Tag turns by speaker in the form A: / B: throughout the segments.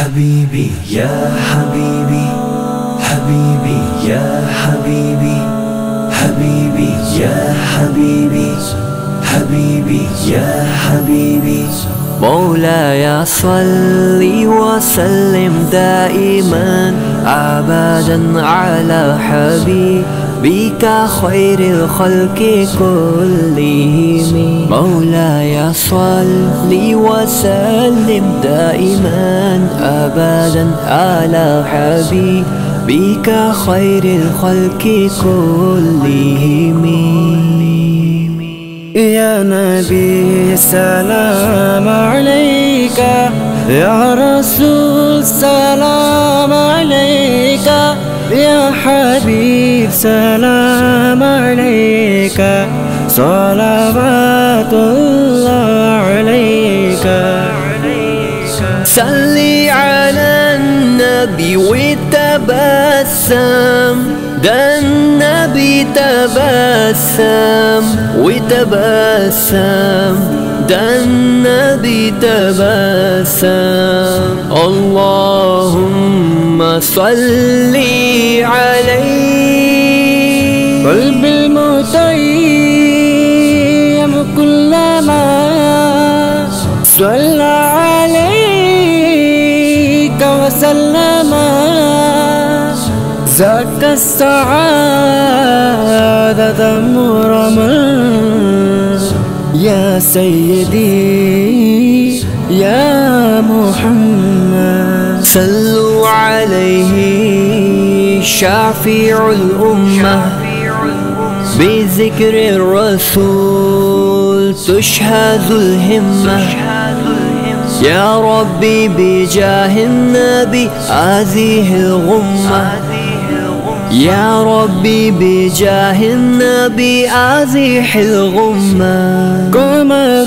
A: حبيبي يا حبيبي حبيبي يا حبيبي حبيبي يا حبيبي حبيبي يا حبيبي
B: مولاي صل وسلم دائما أبدا على حبيبك خير الخلق كلهم مولاي صل وسلم دائما أبدا على حبيبك خير الخلق كلهم
C: يا نبي سلام عليك يا رسول سلام عليك يا حبيب سلام عليك صلوات الله عليك
B: صلي على النبي وتبسم ده النبي تبسم وتبسم ده النبي تبسم اللهم صل عليه
C: قلب المتيم كلما صلى عليك وسلم ذاك السعادة مرما يا سيدي يا محمد
B: صلوا عليه شافع الأمة بذكر الرسول تشهد الهمة يا ربي بجاه النبي هذه الغمة يا ربي بجاه النبي أزيح الغمة
C: قمر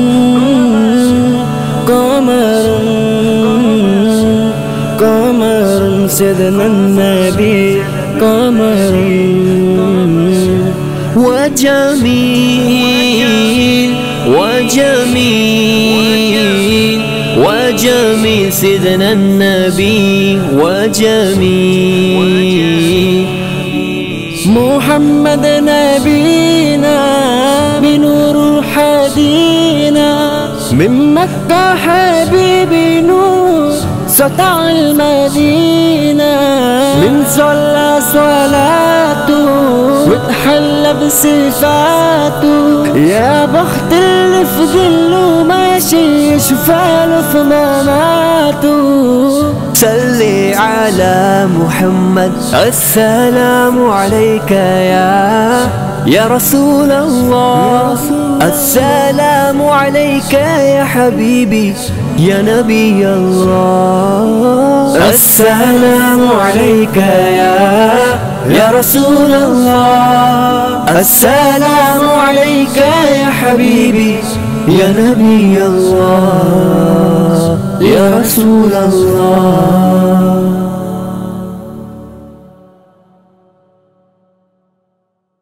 C: قمر قمر سيدنا النبي قمر
B: وجميل وجميل وجميل سيدنا النبي وجميل
C: محمد نبينا بنور حدينا من مكة حبيبي نور سطع المدينة من صلى صلاته وتحلى بصفاته يا بخت اللي في ظله ماشي يشفاله في مماته
B: صلي على محمد السلام عليك يا يا رسول الله السلام عليك يا حبيبي يا نبي الله
C: السلام عليك يا يا رسول الله السلام عليك يا حبيبي يا نبي الله يا رسول الله